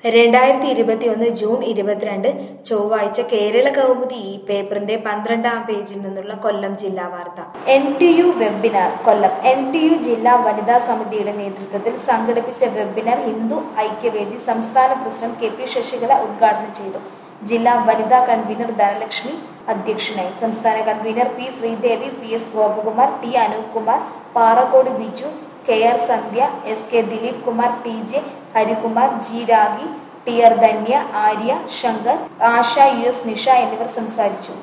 രണ്ടായിരത്തി ഇരുപത്തി ഒന്ന് ജൂൺ ഇരുപത്തിരണ്ട് ചൊവ്വാഴ്ച കേരള കൗമുദി ഈ പേപ്പറിന്റെ പന്ത്രണ്ടാം പേജിൽ നിന്നുള്ള കൊല്ലം ജില്ലാ വാർത്ത N T U webinar Kollam N T U ജില്ലാ വനിതാ സമിതിയുടെ നേതൃത്വത്തിൽ സംഘടിപ്പിച്ച വെബിനാർ ഹിന്ദു ഐക്യവേദി സംസ്ഥാന പ്രസിഡന്റ് കെ പി ശശികല ഉദ്ഘാടനം ചെയ്തു ജില്ലാ വനിതാ കൺവീനർ ധനലക്ഷ്മി അധ്യക്ഷനായി സംസ്ഥാന convener P Sreedevi P S Gopakumar T Anoop Kumar Parakode Biju K R Sandhya S K Dileep Kumar T J Harikumar G Ragi T R Dhanya Arya Sankar Asha U S Nisha എന്നിവർ സംസാരിച്ചു